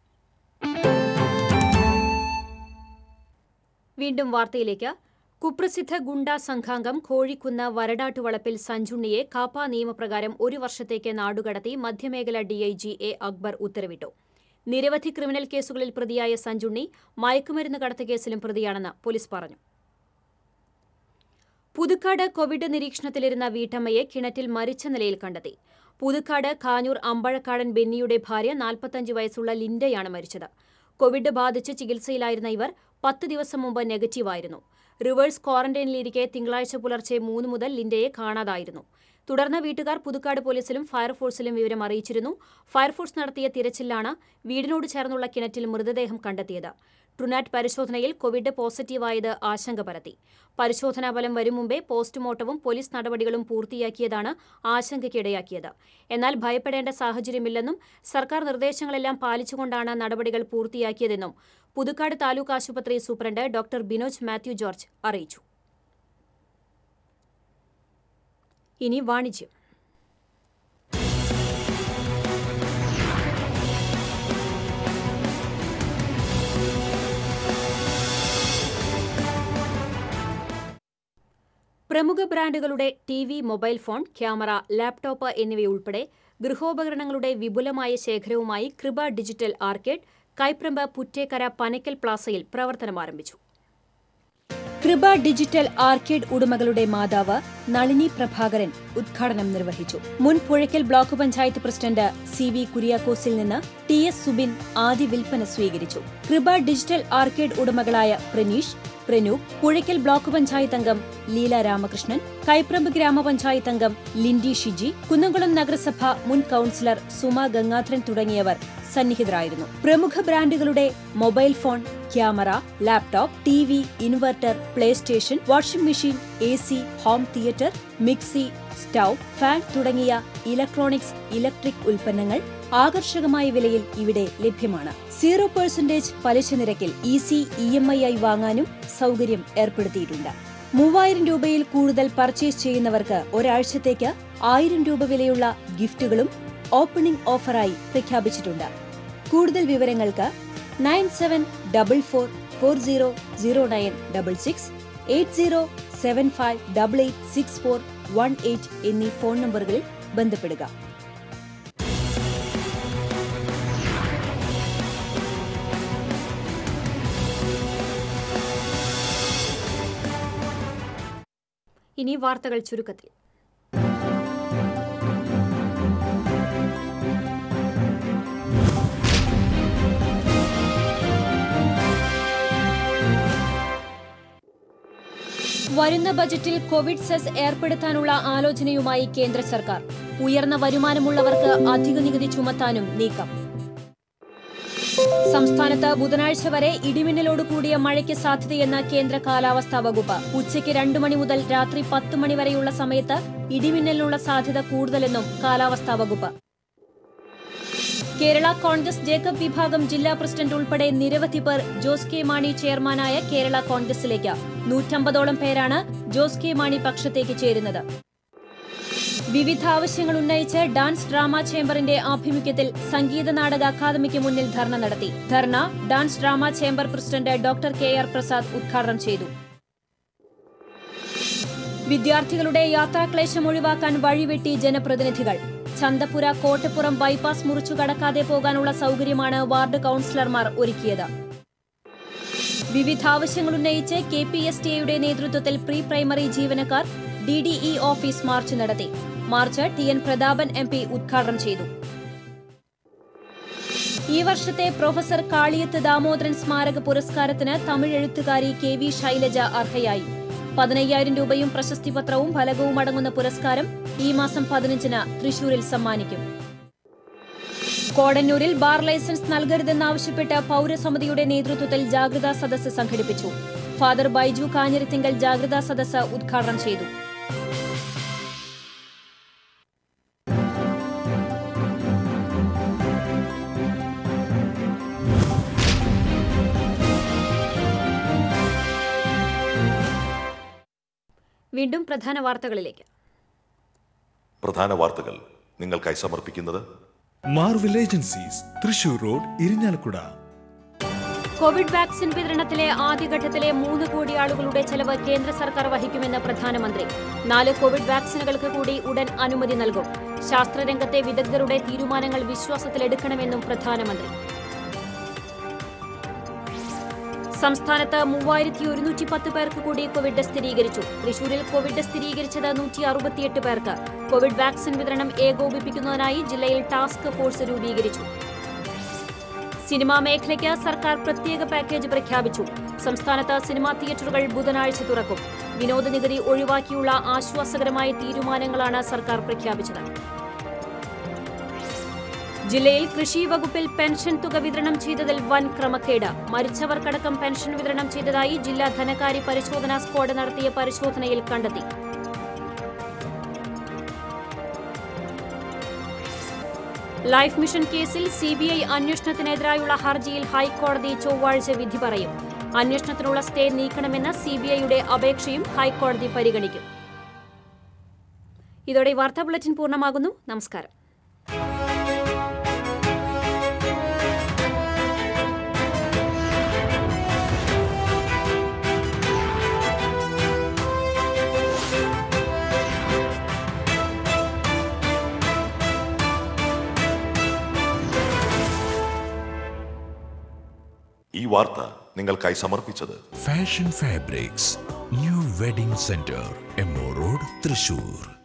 വീണ്ടും വാർത്തയിലേക്ക് കുപ്രസിദ്ധ ഗുണ്ട സംഘാംഗം കോഴിക്കുന്ന് വരടാട്ടുവളപ്പിൽ സഞ്ജുണ്ണിയെ കാപ്പ നിയമപ്രകാരം ഒരു വർഷത്തേക്ക് നാടുകടത്തി മധ്യമേഖല ഡിഐജി എ അക്ബർ ഉത്തരവിട്ടു നിരവധി ക്രിമിനൽ കേസുകളിൽ പ്രതിയായ സഞ്ജുണ്ണി മയക്കുമരുന്ന് കടത്ത് കേസിലും പ്രതിയാണെന്ന് പോലീസ് പറഞ്ഞു പുതുക്കാട് കോവിഡ് നിരീക്ഷണത്തിലിരുന്ന വീട്ടമ്മയെ കിണറ്റിൽ മരിച്ച നിലയിൽ കണ്ടെത്തി പുതുക്കാട് കാഞ്ഞൂർ അമ്പഴക്കാടൻ ബെന്നിയുടെ ഭാര്യ നാൽപ്പത്തഞ്ച് വയസ്സുള്ള ലിൻഡയാണ് മരിച്ചത് കോവിഡ് ബാധിച്ച് ചികിത്സയിലായിരുന്ന ഇവർ പത്ത് ദിവസം മുമ്പ് നെഗറ്റീവായിരുന്നു റിവേഴ്സ് ക്വാറന്റൈനിലിരിക്കെ തിങ്കളാഴ്ച പുലർച്ചെ മൂന്ന് മുതൽ ലിൻഡയെ കാണാതായിരുന്നു തുടർന്ന് വീട്ടുകാർ പുതുക്കാട് പോലീസിലും ഫയർഫോഴ്സിലും വിവരം അറിയിച്ചിരുന്നു ഫയർഫോഴ്സ് നടത്തിയ തിരച്ചിലാണ് വീടിനോട് ചേർന്നുള്ള കിണറ്റിൽ മൃതദേഹം കണ്ടെത്തിയത് ട്രുനാറ്റ് പരിശോധനയിൽ കോവിഡ് പോസിറ്റീവായത് ആശങ്ക പരത്തി പരിശോധനാ ഫലം വരും മുമ്പേ പോസ്റ്റ്മോർട്ടവും പോലീസ് നടപടികളും പൂർത്തിയാക്കിയതാണ് ആശങ്കയ്ക്കിടയാക്കിയത് എന്നാൽ ഭയപ്പെടേണ്ട സാഹചര്യമില്ലെന്നും സർക്കാർ നിർദ്ദേശങ്ങളെല്ലാം പാലിച്ചുകൊണ്ടാണ് നടപടികൾ പൂർത്തിയാക്കിയതെന്നും പുതുക്കാട് താലൂക്ക് ആശുപത്രി superintendent doctor Binoj Mathew George അറിയിച്ചു ഇനി വാണിജ്യം പ്രമുഖ ബ്രാൻഡുകളുടെ T V mobile phone camera laptop എന്നിവയുൾപ്പെടെ ഗൃഹോപകരണങ്ങളുടെ വിപുലമായ ശേഖരവുമായി കൃപ ഡിജിറ്റൽ ആർക്കേഡ് കൈപ്രമ്പ് പുറ്റേക്കര പനക്കൽ പ്ലാസയിൽ പ്രവർത്തനമാരംഭിച്ചു കൃപ ഡിജിറ്റൽ ആർക്കേഡ് ഉടമകളുടെ മാതാവ് നളിനി പ്രഭാകരൻ ഉദ്ഘാടനം നിർവഹിച്ചു മുൻ Puzhakkal block panchayat president C V കുര്യാക്കോസിൽ നിന്ന് ടി എസ് സുബിൻ ആദ്യ വിൽപ്പന സ്വീകരിച്ചു കൃപ ഡിജിറ്റൽ ആർക്കേഡ് ഉടമകളായ പ്രനീഷ് പ്രനൂപ് പുഴയ്ക്കൽ ബ്ലോക്ക് പഞ്ചായത്ത് അംഗം ലീല രാമകൃഷ്ണൻ കൈപ്രമ്പ് ഗ്രാമപഞ്ചായത്ത് അംഗം ലിൻഡി ഷിജി കുന്നംകുളം നഗരസഭ മുൻ കൌൺസിലർ സുമ ഗംഗാധരൻ തുടങ്ങിയവർ സന്നിഹിതരായിരുന്നു പ്രമുഖ ബ്രാൻഡുകളുടെ mobile phone camera laptop T V inverter play station washing machine A C home theatre mixie stove fan തുടങ്ങിയ ഇലക്ട്രോണിക്സ് ഇലക്ട്രിക് ഉൽപ്പന്നങ്ങൾ ആകർഷകമായ വിലയിൽ ഇവിടെ ലഭ്യമാണ് സീറോ പെർസെന്റേജ് പലിശ നിരക്കിൽ ഈസി ഇ എം ഐ ആയി വാങ്ങാനും സൗകര്യം ഏർപ്പെടുത്തിയിട്ടുണ്ട് മൂവായിരം രൂപയിൽ കൂടുതൽ പർച്ചേസ് ചെയ്യുന്നവർക്ക് ഒരാഴ്ചത്തേക്ക് ആയിരം രൂപ വിലയുള്ള ഗിഫ്റ്റുകളും ഓപ്പണിംഗ് ഓഫറായി പ്രഖ്യാപിച്ചിട്ടുണ്ട് കൂടുതൽ വിവരങ്ങൾക്ക് nine seven double four four zero zero nine double six eight zero seven five double eight six four one eight എന്നീ ഫോൺ നമ്പറുകളിൽ ബന്ധപ്പെടുക ഇനി വാർത്തകൾ ചുരുക്കത്തിൽ വരുന്ന ബജറ്റിൽ കോവിഡ് സെസ് ഏർപ്പെടുത്താനുള്ള ആലോചനയുമായി കേന്ദ്ര സർക്കാർ ഉയർന്ന വരുമാനമുള്ളവർക്ക് അധിക നികുതി ചുമത്താനും നീക്കം സംസ്ഥാനത്ത് ബുധനാഴ്ച വരെ ഇടിമിന്നലോട് കൂടിയ മഴയ്ക്ക് സാധ്യതയെന്ന് കേന്ദ്ര കാലാവസ്ഥാ വകുപ്പ് ഉച്ചയ്ക്ക് രണ്ടു മണി മുതൽ രാത്രി പത്ത് മണി വരെയുള്ള സമയത്ത് ഇടിമിന്നലിനുള്ള സാധ്യത കൂടുതലെന്നും കാലാവസ്ഥാ വകുപ്പ് കേരള കോൺഗ്രസ് ജേക്കബ് വിഭാഗം ജില്ലാ പ്രസിഡന്റ് ഉൾപ്പെടെ നിരവധി പേർ ജോസ് കെ മാണി ചെയർമാനായ കേരള കോൺഗ്രസിലേക്ക് നൂറ്റമ്പതോളം പേരാണ് ജോസ് കെ മാണി പക്ഷത്തേക്ക് ചേരുന്നത് വിവിധ ആവശ്യങ്ങൾ ഉന്നയിച്ച് ഡാൻസ് ഡ്രാമ ചേംബറിന്റെ ആഭിമുഖ്യത്തിൽ സംഗീത നാടക അക്കാദമിക്ക് മുന്നിൽ ധർണ നടത്തി dharna dance drama chamber president doctor K R Prasad ഉദ്ഘാടനം ചെയ്തു വിദ്യാർത്ഥികളുടെ യാത്രാക്ലേശം ഒഴിവാക്കാൻ വഴിവെട്ടി ജനപ്രതിനിധികൾ ചന്തപുര കോട്ടപ്പുറം ബൈപ്പാസ് മുറിച്ചു കടക്കാതെ പോകാനുള്ള സൗകര്യമാണ് വാർഡ് കൌൺസിലർമാർ ഒരുക്കിയത് വിവിധ ആവശ്യങ്ങൾ ഉന്നയിച്ച് കെ പി എസ് ടിയുടെ നേതൃത്വത്തിൽ പ്രീ പ്രൈമറി ജീവനക്കാർ D D E office march നടത്തി march T N Prathapan M P ഉദ്ഘാടനം ചെയ്തു ഈ വർഷത്തെ പ്രൊഫസർ കാളിയത്ത് ദാമോദരൻ സ്മാരക പുരസ്കാരത്തിന് തമിഴ് എഴുത്തുകാരി കെ വി ശൈലജ അർഹയായി പതിനയ്യായിരം രൂപയും പ്രശസ്തിപത്രവും ഫലകവും അടങ്ങുന്ന പുരസ്കാരം ഈ മാസം പതിനഞ്ചിന് തൃശൂരിൽ സമ്മാനിക്കും കോടന്നൂരിൽ ബാർ ലൈസൻസ് നൽകരുതെന്നാവശ്യപ്പെട്ട് പൌരസമിതിയുടെ നേതൃത്വത്തിൽ ജാഗ്രതാ സദസ്സ് സംഘടിപ്പിച്ചു ഫാദർ ബൈജു കാഞ്ഞിരത്തിങ്കൽ ജാഗ്രതാ സദസ്സ് ഉദ്ഘാടനം ചെയ്തു വീണ്ടും പ്രധാന വാർത്തകളിലേക്ക് പ്രധാന വാർത്തകൾ നിങ്ങൾക്കായി സമർപ്പിക്കുന്നത് Marvel agencies Thrissur road Irinjalakuda Covid vaccine വിതരണത്തിലെ ആദ്യഘട്ടത്തിലെ മൂന്ന് കോടി ആളുകളുടെ ചെലവ് കേന്ദ്ര സർക്കാർ വഹിക്കുമെന്ന് പ്രധാനമന്ത്രി നാല് കോവിഡ് വാക്സിനുകൾക്ക് കൂടി ഉടൻ അനുമതി നൽകും ശാസ്ത്രരംഗത്തെ വിദഗ്ധരുടെ തീരുമാനങ്ങൾ വിശ്വാസത്തിലെടുക്കണമെന്നും പ്രധാനമന്ത്രി സംസ്ഥാനത്ത് മൂവായിരത്തി ഒരുന്നൂറ്റി പത്ത് പേർക്ക് കൂടി കോവിഡ് സ്ഥിരീകരിച്ചു തൃശൂരിൽ കോവിഡ് സ്ഥിരീകരിച്ചത് നൂറ്റി അറുപത്തിയെട്ട് പേർക്ക് കോവിഡ് വാക്സിൻ വിതരണം ഏകോപിപ്പിക്കുന്നതിനായി ജില്ലയിൽ ടാസ്ക് ഫോഴ്സ് രൂപീകരിച്ചു സിനിമാ മേഖലയ്ക്ക് സർക്കാർ പ്രത്യേക പാക്കേജ് പ്രഖ്യാപിച്ചു സംസ്ഥാനത്ത് സിനിമാ തിയേറ്ററുകൾ ബുധനാഴ്ച തുറക്കും വിനോദ നികുതി ഒഴിവാക്കിയുള്ള ആശ്വാസകരമായ തീരുമാനങ്ങളാണ് സർക്കാർ പ്രഖ്യാപിച്ചത് ജില്ലയിൽ കൃഷി വകുപ്പിൽ പെൻഷൻ തുക വിതരണം ചെയ്തതിൽ വൻ ക്രമക്കേട് മരിച്ചവർക്കടക്കം പെൻഷൻ വിതരണം ചെയ്തതായി ജില്ലാ ധനകാര്യ പരിശോധനാ സ്ക്വാഡ് നടത്തിയ പരിശോധനയിൽ കണ്ടെത്തി ലൈഫ് മിഷൻ കേസിൽ സിബിഐ അന്വേഷണത്തിനെതിരായുള്ള ഹർജിയിൽ ഹൈക്കോടതി ചൊവ്വാഴ്ച വിധി പറയും അന്വേഷണത്തിനുള്ള സ്റ്റേ നീക്കണമെന്ന സിബിഐയുടെ അപേക്ഷയും ഹൈക്കോടതി പരിഗണിക്കും ഇതോടെ ഈ വാർത്താ ബുള്ളറ്റിൻ പൂർണ്ണമാകുന്നു നമസ്കാരം ഈ വാർത്ത നിങ്ങൾക്കായി സമർപ്പിച്ചത് fashion fabrics new wedding centre M O road Thrissur